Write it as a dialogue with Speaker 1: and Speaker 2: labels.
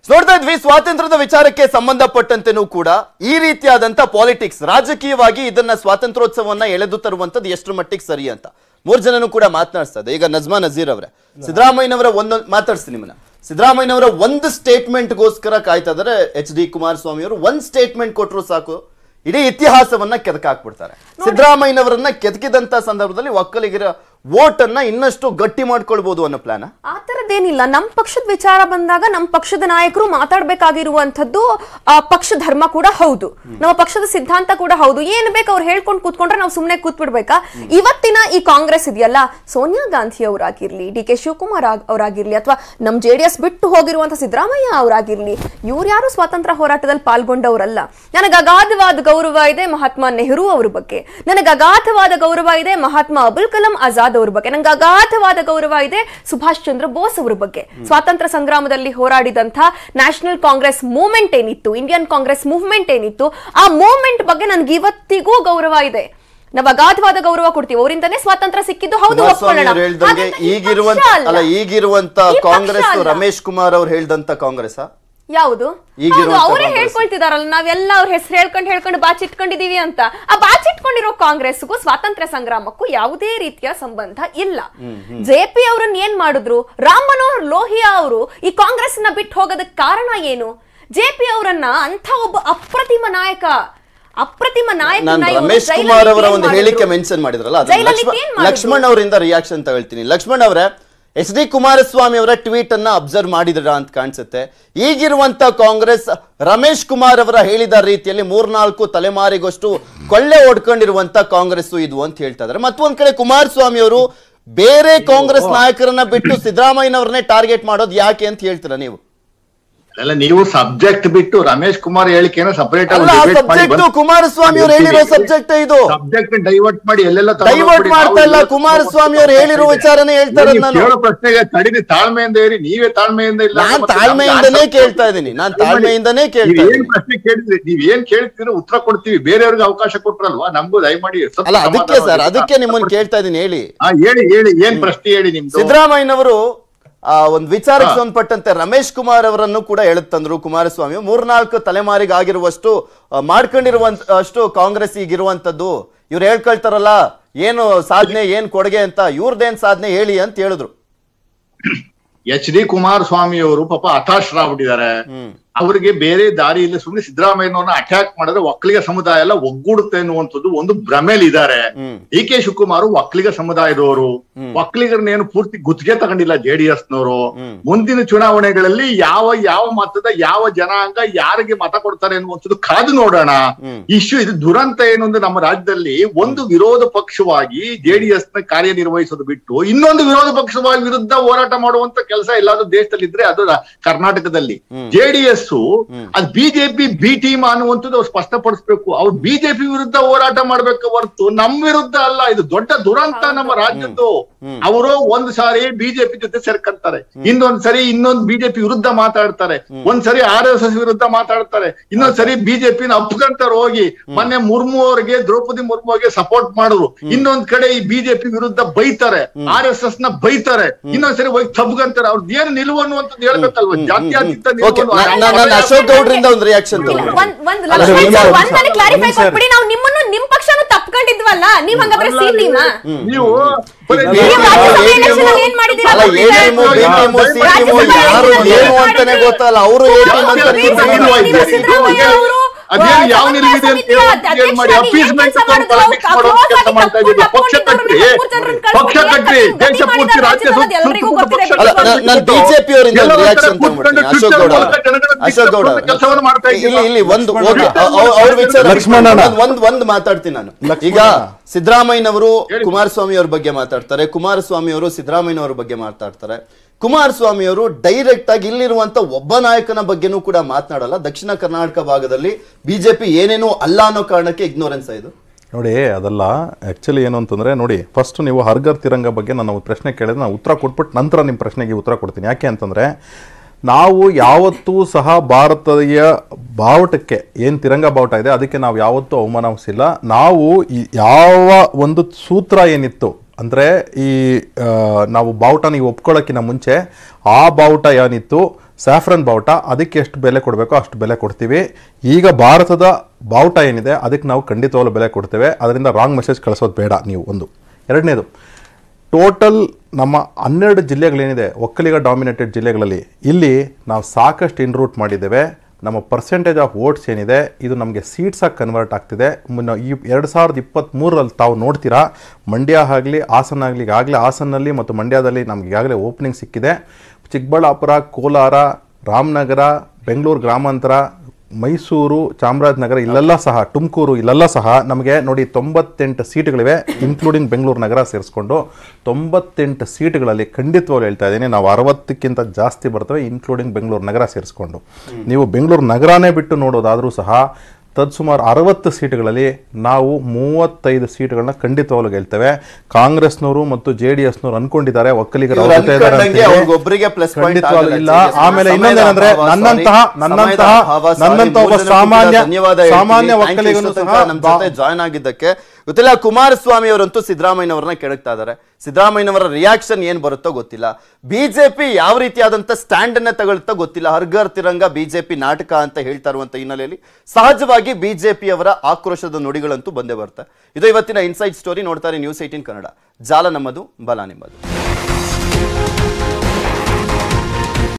Speaker 1: ನೋಡ್ತಾ ಇದ್ವಿ ಸ್ವಾತಂತ್ರ್ಯದ ವಿಚಾರಕ್ಕೆ ಸಂಬಂಧಪಟ್ಟಂತೆನೂ ಕೂಡ ಈ ರೀತಿಯಾದಂತ ಪಾಲಿಟಿಕ್ಸ್ ರಾಜಕೀಯವಾಗಿ ಇದನ್ನ ಸ್ವಾತಂತ್ರ್ಯೋತ್ಸವವನ್ನ ಎಳೆದು ತರುವಂತದ್ದು ಎಷ್ಟು ಮಟ್ಟಿಗೆ ಸರಿ ಅಂತ ಮೂರ್ ಜನನು ಕೂಡ ಮಾತನಾಡ್ತಾ ಇದೆ ಈಗ ನಜ್ಮಾ ನಜೀರ್ ಅವರೇ ಸಿದ್ದರಾಮಯ್ಯನವರ ಒಂದೊಂದು ಮಾತಾಡ್ಸ್ತೀನಿ ನಿಮ್ಮನ್ನ ಸಿದ್ದರಾಮಯ್ಯನವರ ಒಂದು ಸ್ಟೇಟ್ಮೆಂಟ್ಗೋಸ್ಕರ ಕಾಯ್ತಾ ಇದಾರೆ ಎಚ್ ಡಿ ಕುಮಾರಸ್ವಾಮಿ ಅವರು ಒಂದ್ ಸ್ಟೇಟ್ಮೆಂಟ್ ಕೊಟ್ಟರು ಸಾಕು ಇಡೀ ಇತಿಹಾಸವನ್ನ ಕೆದಕಾಕ್ಬಿಡ್ತಾರೆ ಸಿದ್ದರಾಮಯ್ಯನವರನ್ನ ಕೆದಕಿದಂತ ಸಂದರ್ಭದಲ್ಲಿ ಒಕ್ಕಲಿಗರ ವೋಟ್ ಅನ್ನ ಇನ್ನಷ್ಟು ಗಟ್ಟಿ ಮಾಡ್ಕೊಳ್ಬಹುದು ಅನ್ನೋ ಪ್ಲಾನ್
Speaker 2: ಆ ಥರದ್ದೇನಿಲ್ಲ ನಮ್ಮ ಪಕ್ಷದ ವಿಚಾರ ಬಂದಾಗ ನಮ್ಮ ಪಕ್ಷದ ನಾಯಕರು ಮಾತಾಡ್ಬೇಕಾಗಿರುವಂಥದ್ದು ಆ, ಪಕ್ಷ ಧರ್ಮ ಕೂಡ ಹೌದು ನಮ್ಮ ಪಕ್ಷದ ಸಿದ್ಧಾಂತ ಕೂಡ ಹೌದು ಏನ್ ಬೇಕು ಅವ್ರು ಹೇಳ್ಕೊಂಡು ಕೂತ್ಕೊಂಡ್ರೆ ನಾವು ಸುಮ್ಮನೆ ಕೂತ್ಬಿಡ್ಬೇಕಾ ಇವತ್ತಿನ ಈ ಕಾಂಗ್ರೆಸ್ ಇದೆಯಲ್ಲ ಸೋನಿಯಾ ಗಾಂಧಿ ಅವರಾಗಿರ್ಲಿ ಡಿ ಕೆ ಶಿವಕುಮಾರ್ ಆಗ್- ಅವರಾಗಿರ್ಲಿ ಅಥವಾ ನಮ್ ಜೆ ಡಿ ಎಸ್ ಬಿಟ್ಟು ಹೋಗಿರುವಂತ ಸಿದ್ದರಾಮಯ್ಯ ಅವರಾಗಿರ್ಲಿ ಇವ್ರು ಯಾರು ಸ್ವಾತಂತ್ರ್ಯ ಹೋರಾಟದಲ್ಲಿ ಪಾಲ್ಗೊಂಡವರಲ್ಲ ನನಗೆ ಅಗಾಧವಾದ ಗೌರವ ಇದೆ ಮಹಾತ್ಮ ನೆಹರು ಅವ್ರ ಬಗ್ಗೆ ನನಗೆ ಅಗಾಧವಾದ ಗೌರವ ಇದೆ ಮಹಾತ್ಮ ಅಬುಲ್ ಕಲಾಂ ಆಜಾದ್ ಅವ್ರ ಬಗ್ಗೆ ನಂಗೆ ಅಗಾಧವಾದ ಗೌರವ ಇದೆ ಸುಭಾಷ್ ಚಂದ್ರ ಬೋಸ್ ಅವ್ರ ಬಗ್ಗೆ ಸ್ವಾತಂತ್ರ್ಯ ಸಂಗ್ರಾಮದಲ್ಲಿ ಹೋರಾಡಿದಂಥ ನ್ಯಾಷನಲ್ ಕಾಂಗ್ರೆಸ್ ಮೂವ್ಮೆಂಟ್ ಏನಿತ್ತು ಇಂಡಿಯನ್ ಕಾಂಗ್ರೆಸ್ ಮೂವ್ಮೆಂಟ್ ಏನಿತ್ತು ಆ ಮೂವ್ಮೆಂಟ್ ಬಗ್ಗೆ ನನ್ಗೆ ಇವತ್ತಿಗೂ ಗೌರವ ಇದೆ ನಾವು ಅಗಾಧವಾದ ಗೌರವ ಕೊಡ್ತೀವಿ ಅವರಿಂದನೇ ಸ್ವಾತಂತ್ರ್ಯ ಸಿಕ್ಕಿದ್ದು ಹೌದು
Speaker 1: ಕುಮಾರಸ್ವಾಮಿ
Speaker 2: ಒಪ್ಕೊಳ್ಳೋಣ.
Speaker 1: ಅವ್ರು ಹೇಳ್ದಂಗೆ
Speaker 2: ಹಾಗಂತ ಈ
Speaker 1: ಈಗಿರುವಂತ
Speaker 2: ಪಕ್ಷ ಅಲ್ಲ.
Speaker 1: ಅಲ್ಲ ಈಗಿರುವಂತ
Speaker 2: ಈ ಪಕ್ಷ
Speaker 1: ಕಾಂಗ್ರೆಸ್
Speaker 2: ಅಲ್ಲ.
Speaker 1: ರಮೇಶ್ ಕುಮಾರ್ ಅವ್ರು ಹೇಳ್ದಂತ ಕಾಂಗ್ರೆಸ್
Speaker 2: ಯಾವುದು
Speaker 1: ಈಗಿರುವಂತ
Speaker 2: ಹೌದು, ಅವರೇ
Speaker 1: ಕಾಂಗ್ರೆಸ್.
Speaker 2: ಹೇಳ್ಕೊಳ್ತಿದಾರಲ್ಲ ನಾವೆಲ್ಲ ಅವ್ರ ಹೆಸರು ಹೇಳ್ಕೊಂಡು ಹೇಳ್ಕೊಂಡು ಬಾಚಿಟ್ಕೊಂಡಿದೀವಿ ಅಂತ ಆ ಬಾಚಿಟ್ಕೊಂಡಿರೋ ಕಾಂಗ್ರೆಸ್ಗೂ ಸ್ವಾತಂತ್ರ್ಯ ಸಂಗ್ರಾಮಕ್ಕೂ ಯಾವುದೇ ರೀತಿಯ ಸಂಬಂಧ ಇಲ್ಲ ಜೆ ಪಿ ಅವ್ರನ್ನ ಏನ್ ಮಾಡಿದ್ರು ರಾಮ್ ಮನೋಹರ್ ಲೋಹಿಯಾ ಅವರು ಈ ಕಾಂಗ್ರೆಸ್ ನ ಬಿಟ್ಟು ಹೋಗೋದಕ್ಕೆ ಕಾರಣ ಏನು ಜೆ ಪಿ ಅವರನ್ನ ಅಂತ ಒಬ್ಬ ಅಪ್ರತಿಮ ನಾಯಕ ಅಪ್ರತಿಮ ನಾಯಕ
Speaker 1: ನಾನು ರಮೇಶ್ ಕುಮಾರ್ ಅವರ ಒಂದು ಹೇಳಿಕೆ ಮೆನ್ಷನ್ ಮಾಡಿದ್ರಲ್ಲ ಅದು ಲಕ್ಷ್ಮಣ್ ಲಕ್ಷ್ಮಣ್ ಅವರಿಂದ ರಿಯಾಕ್ಷನ್ ತಗೊಳ್ತೀನಿ ಲಕ್ಷ್ಮಣ್ ಅವರೇ ಎಚ್ ಡಿ ಕುಮಾರಸ್ವಾಮಿ ಅವರ ಟ್ವೀಟ್ ಅನ್ನ ಅಬ್ಸರ್ವ್ ಮಾಡಿದ್ರ ಅಂತ ಕಾಣಿಸುತ್ತೆ ಈಗಿರುವಂತ ಕಾಂಗ್ರೆಸ್ ರಮೇಶ್ ಕುಮಾರ್ ಅವರ ಹೇಳಿದ ರೀತಿಯಲ್ಲಿ ಮೂರ್ನಾಲ್ಕು ತಲೆಮಾರಿಗಷ್ಟು ಕೊಳ್ಳೆ ಹೊಡ್ಕೊಂಡಿರುವಂತ ಕಾಂಗ್ರೆಸ್ ಇದು ಅಂತ ಹೇಳ್ತಾ ಇದಾರೆ ಮತ್ತೊಂದ್ ಕಡೆ ಕುಮಾರಸ್ವಾಮಿ ಅವರು ಬೇರೆ ಕಾಂಗ್ರೆಸ್ ನಾಯಕರನ್ನ ಬಿಟ್ಟು ಸಿದ್ದರಾಮಯ್ಯನವ್ರನ್ನೇ ಟಾರ್ಗೆಟ್ ಮಾಡೋದು ಯಾಕೆ ಅಂತ ಹೇಳ್ತೀರಾ ನೀವು
Speaker 3: ಅಲ್ಲ ನೀವು ಸಬ್ಜೆಕ್ಟ್ ಬಿಟ್ಟು ರಮೇಶ್ ಕುಮಾರ್ ಹೇಳಿಕೆನ ಸಪರೇಟ್
Speaker 1: ಅಲ್ಲ ಸಬ್ಜೆಕ್ಟ್ ಕುಮಾರಸ್ವಾಮಿ ಅವ್ರು ಹೇಳಿರೋ ಸಬ್ಜೆಕ್ಟ್ ಇದು
Speaker 3: ಸಬ್ಜೆಕ್ಟ್ ಡೈವರ್ಟ್ ಮಾಡಿ ಎಲ್ಲೆಲ್ಲ
Speaker 1: ಡೈವರ್ಟ್ ಮಾಡ್ತಾ ಇಲ್ಲ ಕುಮಾರಸ್ವಾಮಿ ಅವ್ರು ಹೇಳಿರೋ ವಿಚಾರನೇ ಹೇಳ್ತಾ ಇರೋದು ನಾನು
Speaker 3: ಕೇಳೋ ಪ್ರಶ್ನೆಗೆ ತಡಿರಿ ತಾಳ್ಮೆಯಿಂದ ಇರಿ ನೀವೇ ತಾಳ್ಮೆಯಿಂದ ಇಲ್ಲ
Speaker 1: ನಾನ್
Speaker 3: ಮತ್ತೆ
Speaker 1: ತಾಳ್ಮೆಯಿಂದನೇ
Speaker 3: ಯಾರ್
Speaker 1: ಕೇಳ್ತಾ ಇದ್ದೀನಿ ನಾನ್ ತಾಳ್ಮೆಯಿಂದನೇ ಕೇಳ್ತಾ
Speaker 3: ನೀವ್ ಏನ್
Speaker 1: ಇದ್ದೀನಿ
Speaker 3: ಪ್ರಶ್ನೆ ಕೇಳಿದ್ರಿ ನೀವ್ ಏನ್ ಕೇಳ್ತೀರೋ ಉತ್ತರ ಕೊಡ್ತೀವಿ ಬೇರೆಯವ್ರಿಗೆ ಅವಕಾಶ ಕೊಟ್ರಲ್ವಾ ನಮಗೂ ದಯಮಾಡಿ ಸ್ವಲ್ಪ
Speaker 1: ಅಲ್ಲ ಅದಕ್ಕೆ
Speaker 3: ಸಮಾಧಾನ
Speaker 1: ಸರ್
Speaker 3: ಮಾಡಿ.
Speaker 1: ಅದಕ್ಕೆ ನಿಮ್ಮನ್ನ ಕೇಳ್ತಾ ಇದ್ದೀನಿ ಹೇಳಿ
Speaker 3: ಹಾ, ಹೇಳಿ ಹೇಳಿ ಏನ್ ಪ್ರಶ್ನೆ ಹೇಳಿ ನಿಮ್ದು
Speaker 1: ಸಿದ್ದರಾಮಯ್ಯನವರು ಆ ಒಂದು ವಿಚಾರಕ್ಕೆ
Speaker 3: ಹಾ.
Speaker 1: ಸಂಬಂಧಪಟ್ಟಂತೆ ರಮೇಶ್ ಕುಮಾರ್ ಅವರನ್ನು ಕೂಡ ಹೇಳುತ್ತಂದ್ರು ಕುಮಾರಸ್ವಾಮಿ ಮೂರ್ನಾಲ್ಕು ತಲೆಮಾರಿಗೆ ಆಗಿರುವಷ್ಟು ಆ, ಮಾಡ್ಕೊಂಡಿರುವಂತ ಅಷ್ಟು ಕಾಂಗ್ರೆಸ್ ಈಗಿರುವಂತದ್ದು ಇವ್ರು ಹೇಳ್ಕೊಳ್ತಾರಲ್ಲ ಏನು ಸಾಧನೆ ಏನ್ ಕೊಡುಗೆ ಅಂತ ಇವ್ರದ್ದೇನ್ ಸಾಧನೆ ಹೇಳಿ ಅಂತ ಹೇಳಿದ್ರು
Speaker 3: ಎಚ್ ಡಿ ಕುಮಾರಸ್ವಾಮಿ ಅವರು ಪಾಪ ಹತಾಶರಾಗ್ಬಿಟ್ಟಿದ್ದಾರೆ ಅವರಿಗೆ ಬೇರೆ ದಾರಿ ಇಲ್ಲ ಸುಮ್ಮನೆ ಸಿದ್ದರಾಮಯ್ಯನವ್ರನ್ನ ಅಟ್ಯಾಕ್ ಮಾಡಿದ್ರೆ ಒಕ್ಕಲಿಗ ಸಮುದಾಯ ಎಲ್ಲ ಒಗ್ಗೂಡುತ್ತೆ ಅನ್ನುವಂಥದ್ದು ಒಂದು ಭ್ರಮೇಲಿ ಇದ್ದಾರೆ
Speaker 1: ಹ್ಮ್.
Speaker 3: ಡಿ ಕೆ ಶಿವಕುಮಾರ್ ಒಕ್ಕಲಿಗ ಸಮುದಾಯದವರು ಒಕ್ಕಲಿಗರನ್ನೇನು ಪೂರ್ತಿ ಗುತ್ತಿಗೆ ತಗೊಂಡಿಲ್ಲ ಜೆಡಿಎಸ್ ನವರು ಮುಂದಿನ ಚುನಾವಣೆಗಳಲ್ಲಿ ಯಾವ ಯಾವ ಮತದ ಯಾವ ಜನಾಂಗ ಯಾರಿಗೆ ಮತ ಕೊಡ್ತಾರೆ ಅನ್ನುವಂಥದ್ದು ಕಾದು ನೋಡೋಣ ಇಶ್ಯೂ ಇದು ದುರಂತ ಏನು ಅಂದ್ರೆ ನಮ್ಮ ರಾಜ್ಯದಲ್ಲಿ ಒಂದು ವಿರೋಧ ಪಕ್ಷವಾಗಿ ಜೆಡಿಎಸ್ ನ ಕಾರ್ಯನಿರ್ವಹಿಸೋದು ಬಿಟ್ಟು ಇನ್ನೊಂದು ವಿರೋಧ ಪಕ್ಷವಾಗಿ ವಿರುದ್ಧ ಹೋರಾಟ ಮಾಡುವಂತ ಕೆಲಸ ಎಲ್ಲಾದ್ರೂ ದೇಶದಲ್ಲಿ ಇದ್ರೆ ಅದು ರ- ಕರ್ನಾಟಕದಲ್ಲಿ ಜೆಡಿಎಸ್ ಅದು ಬಿಜೆಪಿ ಬಿ ಟೀಮ್ ಅನ್ನುವಂಥದ್ದು ಅವ್ರು ಸ್ಪಷ್ಟಪಡಿಸ್ಬೇಕು ಅವ್ರು ಬಿಜೆಪಿ ವಿರುದ್ಧ ಹೋರಾಟ ಮಾಡ್ಬೇಕು ಹೊರತು ನಮ್ ವಿರುದ್ಧ ಅಲ್ಲ ಇದು ದೊಡ್ಡ ದುರಂತ ನಮ್ಮ ರಾಜ್ಯದ್ದು ಅವರು ಒಂದ್ ಸಾರಿ ಬಿಜೆಪಿ ಜೊತೆ ಸೇರ್ಕೊಂತಾರೆ ಇನ್ನೊಂದ್ ಸರಿ ಇನ್ನೊಂದ್ ಬಿಜೆಪಿ ವಿರುದ್ಧ ಮಾತಾಡ್ತಾರೆ ಒಂದ್ ಸರಿ ಆರ್ ಎಸ್ ಎಸ್ ವಿರುದ್ಧ ಮಾತಾಡ್ತಾರೆ ಇನ್ನೊಂದ್ ಸರಿ ಬಿಜೆಪಿನ ಅಪ್ಕೊಂತಾರೆ ಹೋಗಿ ಮೊನ್ನೆ ಮುರ್ಮು ಅವ್ರಿಗೆ ದ್ರೌಪದಿ ಮುರ್ಮು ಅವ್ರಿಗೆ ಸಪೋರ್ಟ್ ಮಾಡಿದ್ರು ಇನ್ನೊಂದ್ ಕಡೆ ಈ ಬಿಜೆಪಿ ವಿರುದ್ಧ ಬೈತಾರೆ ಆರ್ ಎಸ್ ಎಸ್ ನ ಬೈತಾರೆ ಇನ್ನೊಂದ್ ಸರಿ ಹೋಗಿ ತಬ್ಗಂತಾರೆ ಅವ್ರದ್ದು ಏನು ನಿಲುವು ಅನ್ನುವಂಥದ್ದು ಹೇಳ್ಬೇಕಲ್ವಾ ಜಾತ್ಯತೀತ
Speaker 1: ಓಕೆ
Speaker 3: ನಿಲುವನ್ನು
Speaker 1: ನಾನು ಅಶೋಕ್ ಗೌಡ್ರಿಂದ ಒಂದು ರಿಯಾಕ್ಷನ್
Speaker 2: ಇಲ್ಲ,
Speaker 1: ತಗೊಂಡು
Speaker 2: ಒಂದ್ ಒಂದ್ ಲಕ್ಷ್ಮಣ್
Speaker 4: ಇಲ್ಲ,
Speaker 2: ಸರ್,
Speaker 4: ಇಲ್ಲ,
Speaker 2: ಒಂದ್ಸಲ
Speaker 4: ಇಲ್ಲ,
Speaker 2: ಕ್ಲಾರಿಫೈ
Speaker 4: ಇಲ್ಲ, ಸರ್.
Speaker 2: ಕೊಟ್ಬಿಡಿ ನಾವು ನಿಮ್ಮನ್ನು ನಿಮ್ ಪಕ್ಷನು ತಪ್ಕೊಂಡಿದ್ವಲ್ಲ ನೀವ್ ಹಂಗಾದ್ರೆ ಸಿ ಟೀಮ
Speaker 3: ನೀವು ಬರೀ
Speaker 1: ನೀವು
Speaker 2: ರಾಜ್ಯಸಭೆ
Speaker 1: ಎ
Speaker 2: election
Speaker 1: ಟೀಮು-
Speaker 2: ಅಲ್ಲಿ ಏನ್ ಮಾಡಿದ್ದೀರಾ
Speaker 1: ಅಲ್ಲ ಎ
Speaker 2: ಗೊತ್ತಿಲ್ಲ.
Speaker 1: Team B team C team
Speaker 2: ರಾಜ್ಯಸಭೆ
Speaker 1: ಯಾರು
Speaker 2: election ಅಲ್ಲಿ
Speaker 1: ಏನು
Speaker 2: ಏನ್
Speaker 1: ಅಂತಾನೆ
Speaker 2: ಮಾಡಿದ್ರು?
Speaker 1: ಗೊತ್ತಲ್ಲ ಅವರು ಎ ಟೀಮ್ ಅಂತ
Speaker 3: ಯಾವ
Speaker 1: ತೀರ್ಮಾನ
Speaker 3: ನಿಲುವು
Speaker 1: ಮಾಡ್ತಾರೆ.
Speaker 3: ಐತೆ?
Speaker 2: ಸಿದ್ದರಾಮಯ್ಯ ಅವರು
Speaker 3: ಅದೇನು ಯಾವ ನಿಲುವಿದೆ ಅಂತ ಹೇಳಿ ಏನ್ ಮಾಡಿ ಅಪೀಸ್ಮೆಂಟ್ ಪಾಲಿಟಿಕ್ಸ್ ಮಾಡೋ ಕೆಲಸ ಮಾಡ್ತಾ ಇದ್ದೀವಿ ಪಕ್ಷ ಕಟ್ಟಿ ಪಕ್ಷ ಕಟ್ಟಿ ದೇಶ ಪೂರ್ತಿ ರಾಜ್ಯ
Speaker 2: ಎಲ್ಲರಿಗೂ ಗೊತ್ತಿದೆ
Speaker 1: ಅಲ್ಲ ನಾನು ಬಿಜೆಪಿ ಅವರಿಂದ ಒಂದು ರಿಯಾಕ್ಷನ್ ತಗೊಂಡ್ಬಿಡ್ತೀನಿ ಅಶೋಕ್ ಗೌಡ ಅಶೋಕ್ ಗೌಡ
Speaker 3: ಕೆಲಸವನ್ನು ಮಾಡ್ತಾ
Speaker 1: ಇಲ್ಲಿ ಇಲ್ಲಿ ಒಂದು
Speaker 3: ಇದ್ದೀವಿ
Speaker 1: ಓಕೆ ಅವ್ರ ವಿಚಾರ
Speaker 4: ಲಕ್ಷ್ಮಣ ಅಣ್ಣ.
Speaker 1: ಒಂದ್- ಒಂದ್ ಒಂದ್ ಮಾತಾಡ್ತೀನಿ ನಾನು
Speaker 4: ಲಕ್ಷ್ಮಣ
Speaker 1: ಈಗ
Speaker 4: ಅಣ್ಣ.
Speaker 1: ಸಿದ್ದರಾಮಯ್ಯನವರು ಕುಮಾರಸ್ವಾಮಿ ಅವ್ರ ಬಗ್ಗೆ ಮಾತಾಡ್ತಾರೆ ಕುಮಾರಸ್ವಾಮಿ ಅವರು ಸಿದ್ದರಾಮಯ್ಯನವ್ರ ಬಗ್ಗೆ ಮಾತಾಡ್ತಾರೆ ಕುಮಾರಸ್ವಾಮಿ ಅವರು ಡೈರೆಕ್ಟ್ ಆಗಿ ಇಲ್ಲಿರುವಂತ ಒಬ್ಬ ನಾಯಕನ ಬಗ್ಗೆನೂ ಕೂಡ ಮಾತನಾಡಲ್ಲ ದಕ್ಷಿಣ ಕರ್ನಾಟಕ ಭಾಗದಲ್ಲಿ ಬಿಜೆಪಿ ಏನೇನೋ ಅಲ್ಲ ಅನ್ನೋ ಕಾರಣಕ್ಕೆ ಇಗ್ನೋರೆನ್ಸ್ ಇದು
Speaker 4: ನೋಡಿ ಅದಲ್ಲ ಆ್ಯಕ್ಚುಲಿ ಏನು ಅಂತಂದರೆ ನೋಡಿ ಫಸ್ಟ್ ನೀವು ಹರ್ಗರ್ ತಿರಂಗ ಬಗ್ಗೆ ನಾನು ಒಂದು ಪ್ರಶ್ನೆ ಕೇಳಿದ್ರೆ ನಾನು ಉತ್ತರ ಕೊಟ್ಬಿಟ್ಟು ನಂತರ ನಿಮ್ಮ ಪ್ರಶ್ನೆಗೆ ಉತ್ತರ ಕೊಡ್ತೀನಿ ಯಾಕೆ ಅಂತಂದರೆ ನಾವು ಯಾವತ್ತೂ ಸಹ ಭಾರತೀಯ ಬಾವುಟಕ್ಕೆ ಏನು ತಿರಂಗ ಬಾವುಟ ಇದೆ ಅದಕ್ಕೆ ನಾವು ಯಾವತ್ತೂ ಅವಮಾನಿಸಿಲ್ಲ ನಾವು ಈ ಯಾವ ಒಂದು ಸೂತ್ರ ಏನಿತ್ತು ಅಂದರೆ ಈ ಆ, ನಾವು ಬಾವುಟ ನೀವು ಒಪ್ಕೊಳ್ಳೋಕ್ಕಿಂತ ಮುಂಚೆ ಆ ಬಾವುಟ ಏನಿತ್ತು ಸ್ಯಾಫ್ರನ್ ಬಾವುಟ ಅದಕ್ಕೆ ಎಷ್ಟು ಬೆಲೆ ಕೊಡಬೇಕೋ ಅಷ್ಟು ಬೆಲೆ ಕೊಡ್ತೀವಿ ಈಗ ಭಾರತದ ಬಾವುಟ ಏನಿದೆ ಅದಕ್ಕೆ ನಾವು ಖಂಡಿತವಾಗ್ಲೂ ಬೆಲೆ ಕೊಡ್ತೇವೆ ಅದರಿಂದ ರಾಂಗ್ ಮೆಸೇಜ್ ಕಳಿಸೋದು ಬೇಡ ನೀವು ಒಂದು ಎರಡನೇದು ಟೋಟಲ್ ನಮ್ಮ ಹನ್ನೆರಡು ಜಿಲ್ಲೆಗಳೇನಿದೆ ಒಕ್ಕಲಿಗ ಡಾಮಿನೇಟೆಡ್ ಜಿಲ್ಲೆಗಳಲ್ಲಿ ಇಲ್ಲಿ ನಾವು ಸಾಕಷ್ಟು ಇನ್ರೂಟ್ ಮಾಡಿದ್ದೇವೆ ನಮ್ಮ ಪರ್ಸೆಂಟೇಜ್ ಆಫ್ ವೋಟ್ಸ್ ಏನಿದೆ ಇದು ನಮಗೆ ಸೀಟ್ಸಾಗಿ ಕನ್ವರ್ಟ್ ಆಗ್ತಿದೆ ಮುನ್ನ ಈ ಎರಡು ಸಾವಿರದ ಇಪ್ಪತ್ತ್ಮೂರರಲ್ಲಿ ತಾವು ನೋಡ್ತೀರಾ ಮಂಡ್ಯ ಆಗಲಿ ಹಾಸನ ಆಗಲಿ ಈಗಾಗಲೇ ಹಾಸನಲ್ಲಿ ಮತ್ತು ಮಂಡ್ಯದಲ್ಲಿ ನಮ್ಗೆ ಈಗಾಗಲೇ ಓಪನಿಂಗ್ ಸಿಕ್ಕಿದೆ ಚಿಕ್ಕಬಳ್ಳಾಪುರ ಕೋಲಾರ ರಾಮನಗರ ಬೆಂಗಳೂರು ಗ್ರಾಮಾಂತರ ಮೈಸೂರು ಚಾಮರಾಜನಗರ ಇಲ್ಲೆಲ್ಲ ಸಹ ತುಮಕೂರು ಇಲ್ಲೆಲ್ಲ ಸಹ ನಮಗೆ ನೋಡಿ ತೊಂಬತ್ತೆಂಟು ಸೀಟ್ಗಳಿವೆ ಇನ್ಕ್ಲೂಡಿಂಗ್ ಬೆಂಗಳೂರು ನಗರ ಸೇರಿಸ್ಕೊಂಡು ತೊಂಬತ್ತೆಂಟು ಸೀಟ್ಗಳಲ್ಲಿ ಖಂಡಿತವಾಗ್ಲೂ ಹೇಳ್ತಾ ಇದ್ದೀನಿ ನಾವು ಅರವತ್ತಕ್ಕಿಂತ ಜಾಸ್ತಿ ಬರ್ತವೆ ಇನ್ಕ್ಲೂಡಿಂಗ್ ಬೆಂಗಳೂರು ನಗರ ಸೇರಿಸ್ಕೊಂಡು ನೀವು ಬೆಂಗಳೂರು ನಗರನೇ ಬಿಟ್ಟು ನೋಡೋದಾದರೂ ಸಹ ತತ್ಸುಮಾರು ಅರವತ್ತು ಸೀಟ್ಗಳಲ್ಲಿ ನಾವು ಮೂವತ್ತೈದು ಸೀಟ್ಗಳನ್ನ ಖಂಡಿತವಾಗ್ಲೂ ಗೆಲ್ತೇವೆ ಕಾಂಗ್ರೆಸ್ನವರು ಮತ್ತು ಜೆ ಡಿ ಎಸ್ನವರು ಅನ್ಕೊಂಡಿದ್ದಾರೆ ಒಕ್ಕಲಿಗರು ಅವ್ರ ಜೊತೆ ಇದ್ದಾರೆ
Speaker 1: ಅನ್ಕೊಂಡಂಗೆ
Speaker 4: ಅಂತೇಳಿ.
Speaker 1: ಅವ್ರಿಗೊಬ್ರಿಗೆ ಪ್ಲಸ್ ಪಾಯಿಂಟ್
Speaker 4: ಖಂಡಿತವಾಗ್ಲೂ ಇಲ್ಲ ಆಮೇಲೆ ಇನ್ನೊಂದೇನಂದ್ರೆ ನನ್ನಂತಹ ನನ್ನಂತಹ ನನ್ನಂತಹ ಒಬ್ಬ ಸಾಮಾನ್ಯ ಸಾಮಾನ್ಯ ಒಕ್ಕಲಿಗನು ಸಹ
Speaker 1: ನಮ್ಮ ಜೊತೆ ಜಾಯ್ನ್ ಆಗಿದ್ದಕ್ಕೆ ಗೊತ್ತಿಲ್ಲ ಕುಮಾರಸ್ವಾಮಿ ಅವರಂತೂ ಸಿದ್ದರಾಮಯ್ಯನವರನ್ನ ಕೆಡಕ್ತಾ ಇದ್ದಾರೆ ಸಿದ್ದರಾಮಯ್ಯನವರ ರಿಯಾಕ್ಷನ್ ಏನ್ ಬರುತ್ತೋ ಗೊತ್ತಿಲ್ಲ ಬಿಜೆಪಿ ಯಾವ ರೀತಿಯಾದಂತ ಸ್ಟ್ಯಾಂಡ್ ಅನ್ನ ತಗೊಳ್ತಾ ಗೊತ್ತಿಲ್ಲ ಹರ್ಗರ್ ತಿರಂಗ ಬಿಜೆಪಿ ನಾಟಕ ಅಂತ ಹೇಳ್ತಾ ಇರುವಂತ ಹಿನ್ನೆಲೆಯಲ್ಲಿ ಸಹಜವಾಗಿ ಬಿಜೆಪಿ ಅವರ ಆಕ್ರೋಶದ ನುಡಿಗಳಂತೂ ಬಂದೇ ಬರುತ್ತೆ ಇದು ಇವತ್ತಿನ ಇನ್ಸೈಡ್ ಸ್ಟೋರಿ ನೋಡ್ತಾರೆ ನ್ಯೂಸ್ ಏಟೀನ್ ಕನ್ನಡ ಜಾಲ ನಮ್ಮದು ಬಲ ನಿಮ್ಮದು